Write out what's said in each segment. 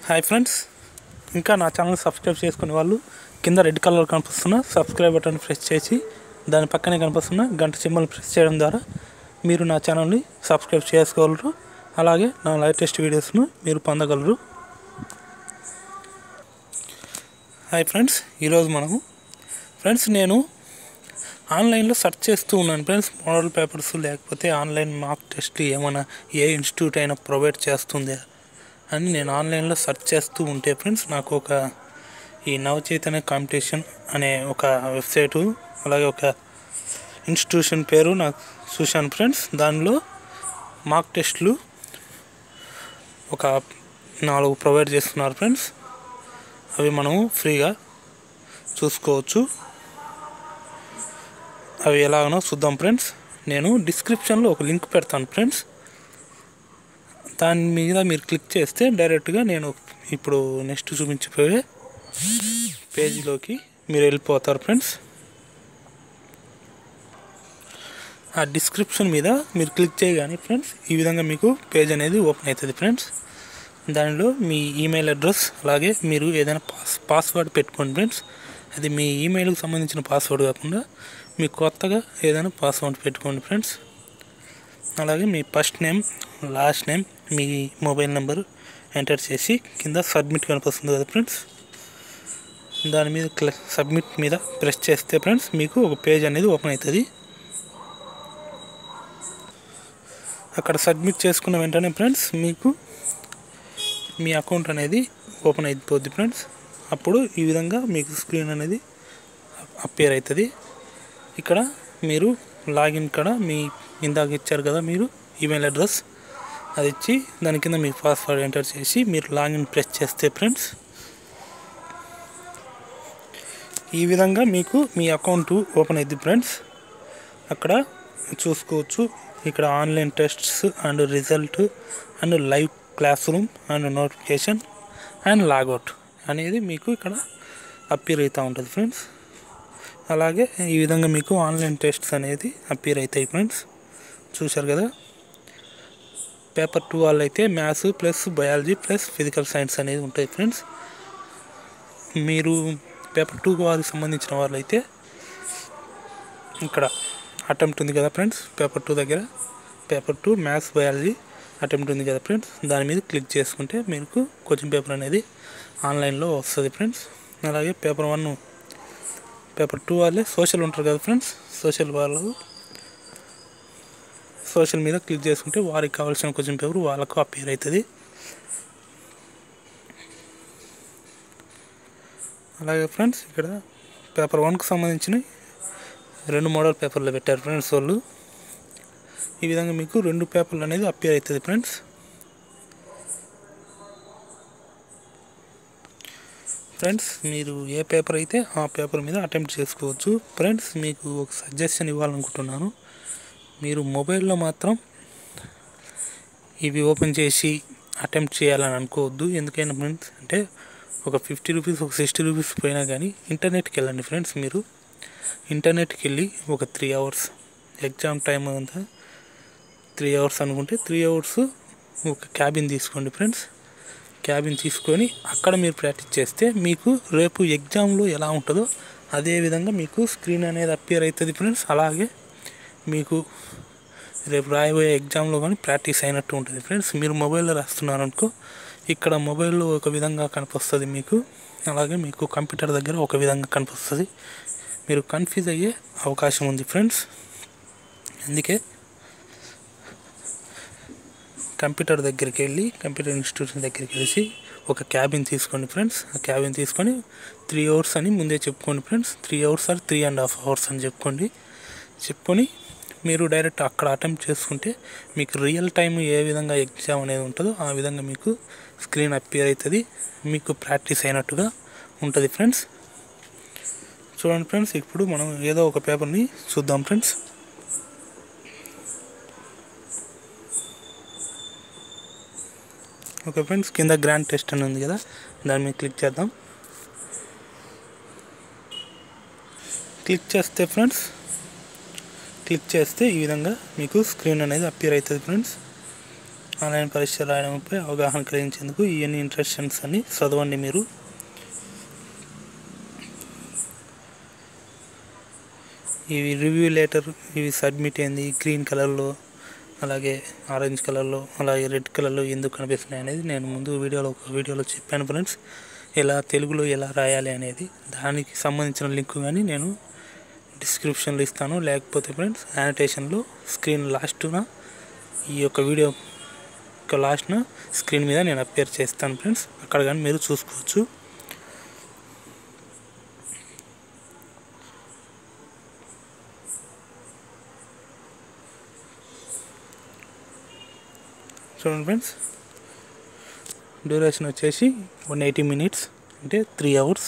hi friends ఇంకా నా channel subscribe చేసుకునే వాళ్ళు కింద రెడ్ కలర్ కనిపిస్తున్న సబ్స్క్రైబ్ బటన్ ప్రెస్ చేసి దాని పక్కనే కనిపిస్తున్న గంట సింబల్ ప్రెస్ చేయడం ద్వారా మీరు నా ఛానల్ని సబ్స్క్రైబ్ చేసుకోగలరు అలాగే నా లేటెస్ట్ వీడియోస్ను మీరు పొందగలరు హాయ్ ఫ్రెండ్స్ ఈరోజు మనము ఫ్రెండ్స్ నేను ఆన్లైన్లో సెర్చ్ చేస్తూ ఉన్నాను ఫ్రెండ్స్ మోడల్ పేపర్స్ లేకపోతే ఆన్లైన్ మార్క్ టెస్ట్లు ఏమైనా ఏ ఇన్స్టిట్యూట్ అయినా ప్రొవైడ్ చేస్తుంది అని నేను ఆన్లైన్లో సెర్చ్ చేస్తూ ఉంటే ఫ్రెండ్స్ నాకు ఒక ఈ నవచైతన్య కాంపిటీషన్ అనే ఒక వెబ్సైటు అలాగే ఒక ఇన్స్టిట్యూషన్ పేరు నాకు చూశాను ఫ్రెండ్స్ దానిలో మార్క్ టెస్ట్లు ఒక నాలుగు ప్రొవైడ్ చేస్తున్నారు ఫ్రెండ్స్ అవి మనము ఫ్రీగా చూసుకోవచ్చు అవి ఎలాగనో చూద్దాం ఫ్రెండ్స్ నేను డిస్క్రిప్షన్లో ఒక లింక్ పెడతాను ఫ్రెండ్స్ దాని మీద మీరు క్లిక్ చేస్తే డైరెక్ట్గా నేను ఇప్పుడు నెక్స్ట్ చూపించిపోయే పేజీలోకి మీరు వెళ్ళిపోతారు ఫ్రెండ్స్ ఆ డిస్క్రిప్షన్ మీద మీరు క్లిక్ చేయగానే ఫ్రెండ్స్ ఈ విధంగా మీకు పేజ్ అనేది ఓపెన్ అవుతుంది ఫ్రెండ్స్ దానిలో మీ ఈమెయిల్ అడ్రస్ అలాగే మీరు ఏదైనా పాస్ పాస్వర్డ్ పెట్టుకోండి ఫ్రెండ్స్ అది మీ ఈమెయిల్కి సంబంధించిన పాస్వర్డ్ కాకుండా మీ కొత్తగా ఏదైనా పాస్వర్డ్ పెట్టుకోండి ఫ్రెండ్స్ అలాగే మీ ఫస్ట్ నేమ్ లాస్ట్ నేమ్ మీ మొబైల్ నెంబర్ ఎంటర్ చేసి కింద సబ్మిట్ కనిపిస్తుంది కదా ఫ్రెండ్స్ దాని మీద క్ల సబ్మిట్ మీద ప్రెస్ చేస్తే ఫ్రెండ్స్ మీకు ఒక పేజ్ అనేది ఓపెన్ అవుతుంది అక్కడ సబ్మిట్ చేసుకున్న వెంటనే ఫ్రెండ్స్ మీకు మీ అకౌంట్ అనేది ఓపెన్ అయిపోద్ది ఫ్రెండ్స్ అప్పుడు ఈ విధంగా మీకు స్క్రీన్ అనేది అప్పేర్ అవుతుంది ఇక్కడ మీరు లాగిన్ కాడ మీ ఇందాక ఇచ్చారు కదా మీరు ఈమెయిల్ అడ్రస్ అది ఇచ్చి దాని కింద మీ పాస్వర్డ్ ఎంటర్ చేసి మీరు లాగిన్ ప్రెస్ చేస్తే ఫ్రెండ్స్ ఈ విధంగా మీకు మీ అకౌంట్ ఓపెన్ అయింది ఫ్రెండ్స్ అక్కడ చూసుకోవచ్చు ఇక్కడ online tests and result and live classroom and notification and logout అనేది మీకు ఇక్కడ అప్పీర్ అవుతూ ఉంటుంది ఫ్రెండ్స్ అలాగే ఈ విధంగా మీకు ఆన్లైన్ టెస్ట్స్ అనేది అప్పీర్ అవుతాయి ఫ్రెండ్స్ చూశారు కదా పేపర్ టూ వాళ్ళు అయితే maths plus biology plus physical science అనేది ఉంటాయి ఫ్రెండ్స్ మీరు పేపర్ టూ వాళ్ళకి సంబంధించిన వాళ్ళు అయితే ఇక్కడ అటెంప్ట్ ఉంది కదా ఫ్రెండ్స్ పేపర్ టూ దగ్గర paper two maths biology attempt ఉంది కదా ఫ్రెండ్స్ దాని మీద క్లిక్ చేసుకుంటే మీకు కోచింగ్ పేపర్ అనేది ఆన్లైన్లో వస్తుంది ఫ్రెండ్స్ అలాగే పేపర్ వన్ పేపర్ టూ వాళ్ళే సోషల్ ఉంటారు కదా ఫ్రెండ్స్ సోషల్ వాళ్ళు సోషల్ మీద క్లిక్ చేసుకుంటే వారికి కావాల్సిన క్వశ్చన్ పేపర్ వాళ్ళకు అపేర్ అవుతుంది అలాగే ఫ్రెండ్స్ ఇక్కడ పేపర్ వన్కి సంబంధించిన రెండు మోడల్ పేపర్లు పెట్టారు ఫ్రెండ్స్ వాళ్ళు ఈ విధంగా మీకు రెండు పేపర్లు అనేది అపేర్ అవుతుంది ఫ్రెండ్స్ ఫ్రెండ్స్ మీరు ఏ పేపర్ అయితే ఆ పేపర్ మీద అటెంప్ట్ చేసుకోవచ్చు ఫ్రెండ్స్ మీకు ఒక సజెషన్ ఇవ్వాలనుకుంటున్నాను మీరు మొబైల్లో మాత్రం ఇవి ఓపెన్ చేసి అటెంప్ట్ చేయాలని అనుకోవద్దు ఎందుకైనా ఫ్రెండ్స్ అంటే ఒక ఫిఫ్టీ రూపీస్ ఒక సిక్స్టీ రూపీస్ పోయినా కానీ ఇంటర్నెట్కి వెళ్ళండి ఫ్రెండ్స్ మీరు ఇంటర్నెట్కి వెళ్ళి ఒక త్రీ అవర్స్ ఎగ్జామ్ టైం అంతా త్రీ అవర్స్ అనుకుంటే త్రీ అవర్స్ ఒక క్యాబిన్ తీసుకోండి ఫ్రెండ్స్ క్యాబిన్ తీసుకొని అక్కడ మీరు ప్రాక్టీస్ చేస్తే మీకు రేపు ఎగ్జామ్లో ఎలా ఉంటుందో అదే విధంగా మీకు స్క్రీన్ అనేది అపియర్ అవుతుంది ఫ్రెండ్స్ అలాగే మీకు రేపు రాయబోయే ఎగ్జామ్లో కానీ ప్రాక్టీస్ అయినట్టు ఉంటుంది ఫ్రెండ్స్ మీరు మొబైల్లో రాస్తున్నారు అనుకో ఇక్కడ మొబైల్లో ఒక విధంగా కనిపిస్తుంది మీకు అలాగే మీకు కంప్యూటర్ దగ్గర ఒక విధంగా కనిపిస్తుంది మీరు కన్ఫ్యూజ్ అయ్యే అవకాశం ఉంది ఫ్రెండ్స్ అందుకే కంప్యూటర్ దగ్గరికి వెళ్ళి కంప్యూటర్ ఇన్స్టిట్యూషన్ దగ్గరికి వెళ్ళి ఒక క్యాబిన్ తీసుకోండి ఫ్రెండ్స్ ఆ క్యాబిన్ తీసుకొని త్రీ అవర్స్ అని ముందే చెప్పుకోండి friends three hours or three and half hours అని చెప్పుకోండి చెప్పుకొని మీరు డైరెక్ట్ అక్కడ అటెంప్ట్ చేసుకుంటే మీకు రియల్ టైం ఏ విధంగా ఎగ్జామ్ అనేది ఉంటుందో ఆ విధంగా మీకు స్క్రీన్ అపియర్ అవుతుంది మీకు ప్రాక్టీస్ అయినట్టుగా ఉంటుంది ఫ్రెండ్స్ చూడండి ఫ్రెండ్స్ ఇప్పుడు మనం ఏదో ఒక పేపర్ని చూద్దాం ఫ్రెండ్స్ ఓకే ఫ్రెండ్స్ కింద గ్రాండ్ టెస్ట్ అని ఉంది కదా దాని మీద క్లిక్ చేద్దాం క్లిక్ చేస్తే ఫ్రెండ్స్ క్లిక్ చేస్తే ఈ విధంగా మీకు స్క్రీన్ అనేది అపియర్ అవుతుంది ఫ్రెండ్స్ ఆన్లైన్ పరీక్ష రాయడంపై అవగాహన కలిగించేందుకు ఇవన్నీ ఇంట్రెక్షన్స్ అని చదవండి మీరు ఇవి రివ్యూ లెటర్ ఇవి సబ్మిట్ అయింది గ్రీన్ కలర్లో అలాగే ఆరెంజ్ కలర్లో అలాగే రెడ్ కలర్లో ఎందుకు కనిపిస్తున్నాయి అనేది నేను ముందు వీడియోలో ఒక వీడియోలో చెప్పాను ఫ్రెండ్స్ ఎలా తెలుగులో ఎలా రాయాలి అనేది దానికి సంబంధించిన లింక్ కానీ నేను డిస్క్రిప్షన్లో ఇస్తాను లేకపోతే ఫ్రెండ్స్ యానిటేషన్లో స్క్రీన్ లాస్ట్న ఈ యొక్క వీడియో యొక్క లాస్ట్న స్క్రీన్ మీద నేను అపేర్ చేస్తాను ఫ్రెండ్స్ అక్కడ కానీ మీరు చూసుకోవచ్చు చూడండి ఫ్రెండ్స్ డ్యూరేషన్ వచ్చేసి వన్ ఎయిటీ మినిట్స్ అంటే త్రీ అవర్స్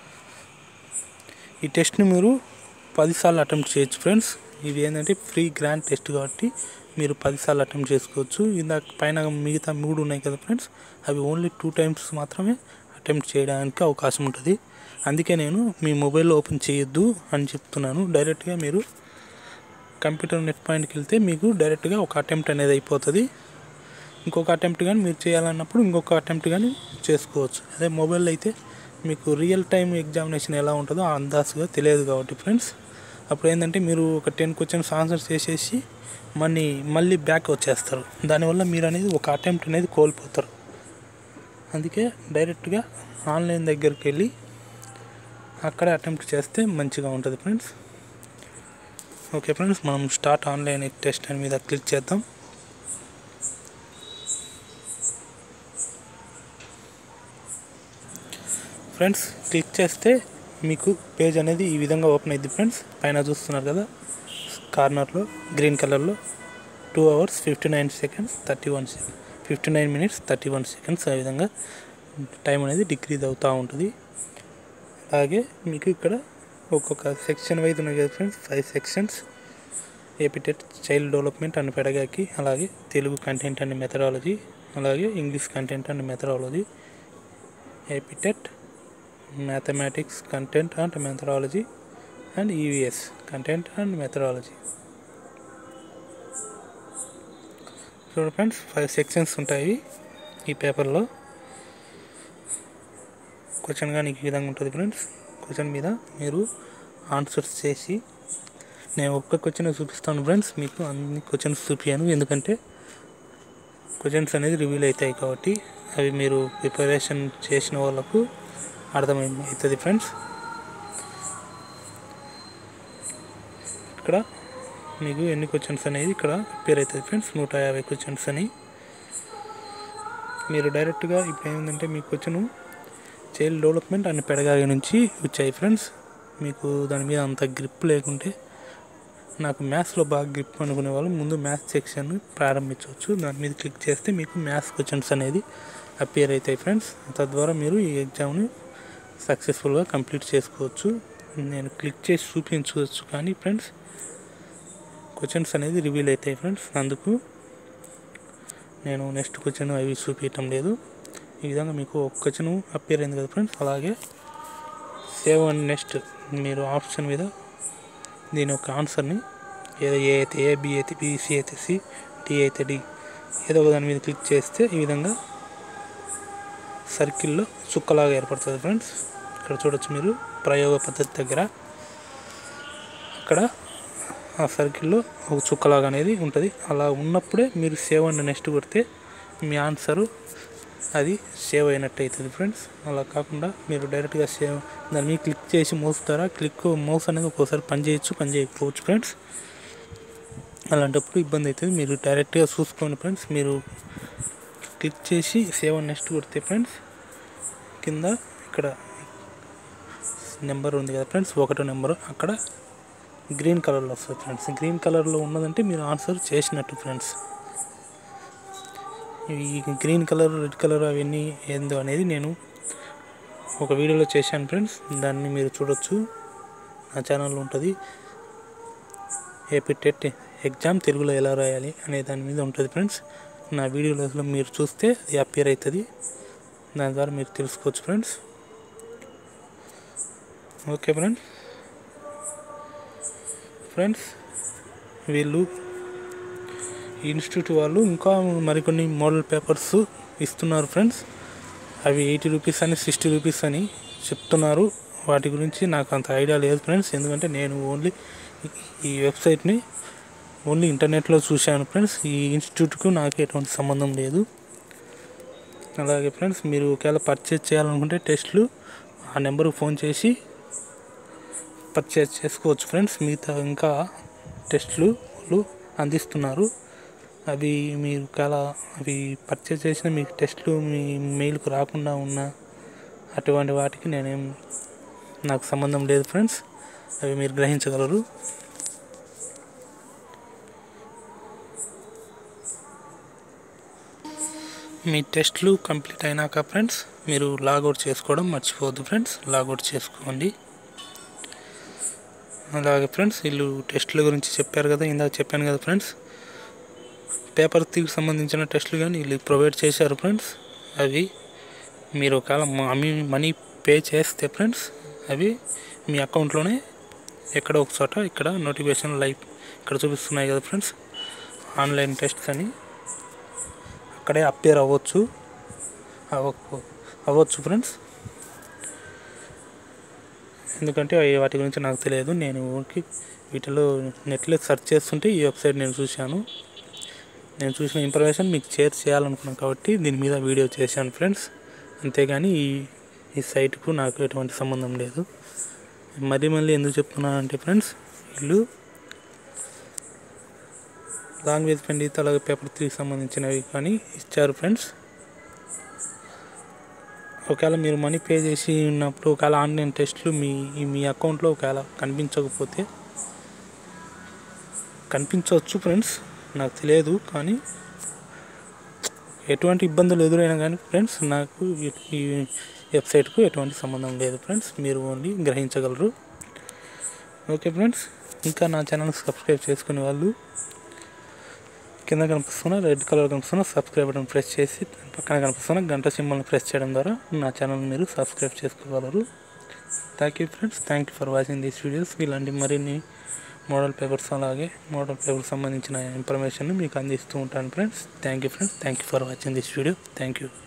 ఈ టెస్ట్ని మీరు పదిసార్లు అటెంప్ట్ చేయొచ్చు ఫ్రెండ్స్ ఇది ఏంటంటే ఫ్రీ గ్రాండ్ టెస్ట్ కాబట్టి మీరు పదిసార్లు అటెంప్ట్ చేసుకోవచ్చు ఇందాక పైన మిగతా మూడు ఉన్నాయి కదా ఫ్రెండ్స్ అవి ఓన్లీ టూ టైమ్స్ మాత్రమే అటెంప్ట్ చేయడానికి అవకాశం ఉంటుంది అందుకే నేను మీ మొబైల్లో ఓపెన్ చేయొద్దు అని చెప్తున్నాను డైరెక్ట్గా మీరు కంప్యూటర్ నెట్ పాయింట్కి వెళ్తే మీకు డైరెక్ట్గా ఒక అటెంప్ట్ అనేది అయిపోతుంది ఇంకొక అటెంప్ట్ కానీ మీరు చేయాలన్నప్పుడు ఇంకొక అటెంప్ట్ కానీ చేసుకోవచ్చు అదే మొబైల్ అయితే మీకు రియల్ టైం ఎగ్జామినేషన్ ఎలా ఉంటుందో ఆ అందాజుగా తెలియదు కాబట్టి ఫ్రెండ్స్ అప్పుడు ఏంటంటే మీరు ఒక టెన్ క్వశ్చన్స్ ఆన్సర్ చేసేసి మళ్ళీ మళ్ళీ బ్యాక్ వచ్చేస్తారు దానివల్ల మీరు అనేది ఒక అటెంప్ట్ అనేది కోల్పోతారు అందుకే డైరెక్ట్గా ఆన్లైన్ దగ్గరికి వెళ్ళి అక్కడే అటెంప్ట్ చేస్తే మంచిగా ఉంటుంది ఫ్రెండ్స్ ఓకే ఫ్రెండ్స్ మనం స్టార్ట్ ఆన్లైన్ టెస్ట్ అని మీద క్లిక్ చేద్దాం ఫ్రెండ్స్ క్లిక్ చేస్తే మీకు పేజ్ అనేది ఈ విధంగా ఓపెన్ అయింది ఫ్రెండ్స్ పైన చూస్తున్నారు కదా కార్నర్లో గ్రీన్ కలర్లో two hours fifty nine seconds thirty one fifty nine minutes thirty one seconds ఆ విధంగా టైం అనేది డిక్రీజ్ అవుతూ ఉంటుంది అలాగే మీకు ఇక్కడ ఒక్కొక్క సెక్షన్ వైజ్ ఉన్నాయి కదా friends five sections APTET child development and pedagogy అలాగే తెలుగు కంటెంట్ అండ్ మెథడాలజీ అలాగే English content and methodology APTET mathematics content and methodology and EVS content and methodology చూడండి ఫ్రెండ్స్ ఫైవ్ సెక్షన్స్ ఉంటాయి ఈ పేపర్లో క్వశ్చన్ కానీ ఈ విధంగా ఉంటుంది ఫ్రెండ్స్ క్వశ్చన్ మీద మీరు ఆన్సర్స్ చేసి నేను ఒక్క క్వశ్చన్ చూపిస్తాను ఫ్రెండ్స్ మీకు అన్ని క్వశ్చన్స్ చూపించాను ఎందుకంటే క్వశ్చన్స్ అనేది రివీల్ అవుతాయి కాబట్టి అవి మీరు ప్రిపరేషన్ చేసిన వాళ్ళకు అర్థమవుతుంది ఫ్రెండ్స్ ఇక్కడ మీకు ఎన్ని క్వశ్చన్స్ అనేది ఇక్కడ అపేర్ అవుతుంది ఫ్రెండ్స్ నూట యాభై క్వశ్చన్స్ అని మీరు డైరెక్ట్గా ఇప్పుడు ఏంటంటే మీ question child development and pedagogy నుంచి వచ్చాయి ఫ్రెండ్స్ మీకు దాని మీద అంత గ్రిప్ లేకుంటే నాకు మ్యాథ్స్లో బాగా గ్రిప్ అనుకునే వాళ్ళు ముందు మ్యాథ్స్ సెక్షన్ ప్రారంభించవచ్చు దాని మీద క్లిక్ చేస్తే మీకు మ్యాథ్స్ క్వశ్చన్స్ అనేది అపియర్ అవుతాయి ఫ్రెండ్స్ తద్వారా మీరు ఈ ఎగ్జామ్ని సక్సెస్ఫుల్గా కంప్లీట్ చేసుకోవచ్చు నేను క్లిక్ చేసి చూపించవచ్చు కానీ ఫ్రెండ్స్ క్వశ్చన్స్ అనేది రివీల్ అవుతాయి ఫ్రెండ్స్ అందుకు నేను నెక్స్ట్ క్వశ్చన్ అవి చూపించటం లేదు ఈ విధంగా మీకు ఒక క్వశ్చన్ అప్పేర్ అయింది కదా ఫ్రెండ్స్ అలాగే సేవ్ అండ్ నెక్స్ట్ మీరు ఆప్షన్ మీద దీని యొక్క ఆన్సర్ని ఏదో ఏ అయితే ఏ బి అయితే బి సి అయితే సి డి అయితే డి ఏదో ఒక దాని మీద క్లిక్ చేస్తే ఈ విధంగా సర్కిల్లో చుక్కలాగా ఏర్పడుతుంది ఫ్రెండ్స్ ఇక్కడ చూడొచ్చు మీరు ప్రయోగ పద్ధతి దగ్గర అక్కడ ఆ సర్కిల్లో ఒక చుక్కలాగా అనేది ఉంటుంది అలా ఉన్నప్పుడే మీరు సేవ్ అండ్ నెక్స్ట్ కొడితే మీ ఆన్సరు అది సేవ్ అయినట్టు అవుతుంది ఫ్రెండ్స్ అలా కాకుండా మీరు డైరెక్ట్గా సేవ్ దాని మీద క్లిక్ చేసి మౌస్ ద్వారా క్లిక్ మౌస్ అనేది ఒక్కోసారి పని చేయొచ్చు పని చేయకపోవచ్చు ఫ్రెండ్స్ అలాంటప్పుడు ఇబ్బంది అవుతుంది మీరు డైరెక్ట్గా చూసుకోండి ఫ్రెండ్స్ మీరు క్లిక్ చేసి సేవ్ అండ్ నెక్స్ట్ కొడితే ఫ్రెండ్స్ కింద ఇక్కడ నెంబర్ ఉంది కదా ఫ్రెండ్స్ ఒకటో నెంబర్ అక్కడ గ్రీన్ కలర్లో వస్తుంది ఫ్రెండ్స్ గ్రీన్ కలర్లో ఉన్నదంటే మీరు ఆన్సర్ చేసినట్టు ఫ్రెండ్స్ ఈ గ్రీన్ కలర్ రెడ్ కలర్ అవన్నీ ఏందో అనేది నేను ఒక వీడియోలో చేశాను ఫ్రెండ్స్ దాన్ని మీరు చూడొచ్చు నా ఛానల్లో ఉంటుంది ఏపీ టెట్ ఎగ్జామ్ తెలుగులో ఎలా రాయాలి అనే దాని మీద ఉంటుంది ఫ్రెండ్స్ నా వీడియోలో మీరు చూస్తే అది అపేర్ అవుతుంది దాని ద్వారా మీరు తెలుసుకోవచ్చు ఫ్రెండ్స్ ఓకే ఫ్రెండ్స్ ఫ్రెండ్స్ వీళ్ళు ఈ ఇన్స్టిట్యూట్ వాళ్ళు ఇంకా మరికొన్ని మోడల్ పేపర్స్ ఇస్తున్నారు ఫ్రెండ్స్ అవి ఎయిటీ రూపీస్ అని సిక్స్టీ రూపీస్ అని చెప్తున్నారు వాటి గురించి నాకు అంత ఐడియా లేదు ఫ్రెండ్స్ ఎందుకంటే నేను ఓన్లీ ఈ వెబ్సైట్ని ఓన్లీ ఇంటర్నెట్లో చూశాను ఫ్రెండ్స్ ఈ ఇన్స్టిట్యూట్కు నాకు ఎటువంటి సంబంధం లేదు అలాగే ఫ్రెండ్స్ మీరు ఒకవేళ పర్చేజ్ చేయాలనుకుంటే టెస్ట్లు ఆ నెంబర్కి ఫోన్ చేసి పర్చేజ్ చేసుకోవచ్చు ఫ్రెండ్స్ మిగతా ఇంకా టెస్ట్లు వాళ్ళు అందిస్తున్నారు అవి మీరు ఒకవేళ అవి పర్చేజ్ చేసిన మీకు టెస్ట్లు మీ మెయిల్కు రాకుండా ఉన్న అటువంటి వాటికి నేనేం నాకు సంబంధం లేదు ఫ్రెండ్స్ అవి మీరు గ్రహించగలరు మీ టెస్ట్లు కంప్లీట్ అయినాక ఫ్రెండ్స్ మీరు లాగౌట్ చేసుకోవడం మర్చిపోవద్దు ఫ్రెండ్స్ లాగౌట్ చేసుకోండి అలాగే ఫ్రెండ్స్ వీళ్ళు టెస్ట్ల గురించి చెప్పారు కదా ఇందాక చెప్పాను కదా ఫ్రెండ్స్ పేపర్ త్రీకి సంబంధించిన టెస్టులు కానీ వీళ్ళు ప్రొవైడ్ చేశారు ఫ్రెండ్స్ అవి మీరు ఒకవేళ మనీ మనీ పే చేస్తే ఫ్రెండ్స్ అవి మీ అకౌంట్లోనే ఎక్కడో ఒక చోట ఇక్కడ నోటిఫికేషన్ లైవ్ ఇక్కడ చూపిస్తున్నాయి కదా ఫ్రెండ్స్ ఆన్లైన్ టెస్ట్స్ అని అక్కడే అప్పేర్ అవ్వచ్చు అవ్వకపో అవ్వచ్చు ఫ్రెండ్స్ ఎందుకంటే అవి వాటి గురించి నాకు తెలియదు నేను ఊరికి వీటిలో నెట్లో సెర్చ్ చేస్తుంటే ఈ వెబ్సైట్ నేను చూశాను నేను చూసిన ఇన్ఫర్మేషన్ మీకు షేర్ చేయాలనుకున్నాను కాబట్టి దీని మీద వీడియో చేశాను ఫ్రెండ్స్ అంతేగాని ఈ ఈ సైట్కు నాకు ఎటువంటి సంబంధం లేదు మరీ మళ్ళీ ఎందుకు చెప్తున్నానంటే ఫ్రెండ్స్ వీళ్ళు లాంగ్వేజ్ పండిత్ అలాగే పేపర్ త్రీకి సంబంధించినవి కానీ ఇచ్చారు ఫ్రెండ్స్ ఒకవేళ మీరు మనీ పే చేసి ఉన్నప్పుడు ఒకవేళ ఆన్లైన్ టెస్ట్లు మీ మీ అకౌంట్లో ఒకవేళ కనిపించకపోతే కనిపించవచ్చు ఫ్రెండ్స్ నాకు తెలియదు కానీ ఎటువంటి ఇబ్బందులు ఎదురైనా కానీ ఫ్రెండ్స్ నాకు ఈ- ఈ వెబ్సైట్కు ఎటువంటి సంబంధం లేదు ఫ్రెండ్స్ మీరు ఓన్లీ గ్రహించగలరు ఓకే ఫ్రెండ్స్ ఇంకా నా ఛానల్ సబ్స్క్రైబ్ చేసుకునే వాళ్ళు కింద కనిపిస్తున్న రెడ్ కలర్ కనిపిస్తున్న సబ్స్క్రైబ్ బటన్ ప్రెస్ చేసి దాని పక్కన కనిపిస్తున్న గంట సింబల్ని ప్రెస్ చేయడం ద్వారా నా ఛానల్ మీరు సబ్స్క్రైబ్ చేసుకోగలరు thank you friends thank you for watching these videos ఇలాంటి మరిన్ని మోడల్ పేపర్స్ అలాగే మోడల్ పేపర్స్ సంబంధించిన ఇన్ఫర్మేషన్ మీకు అందిస్తూ ఉంటాను friends thank you friends thank you for watching this video thank you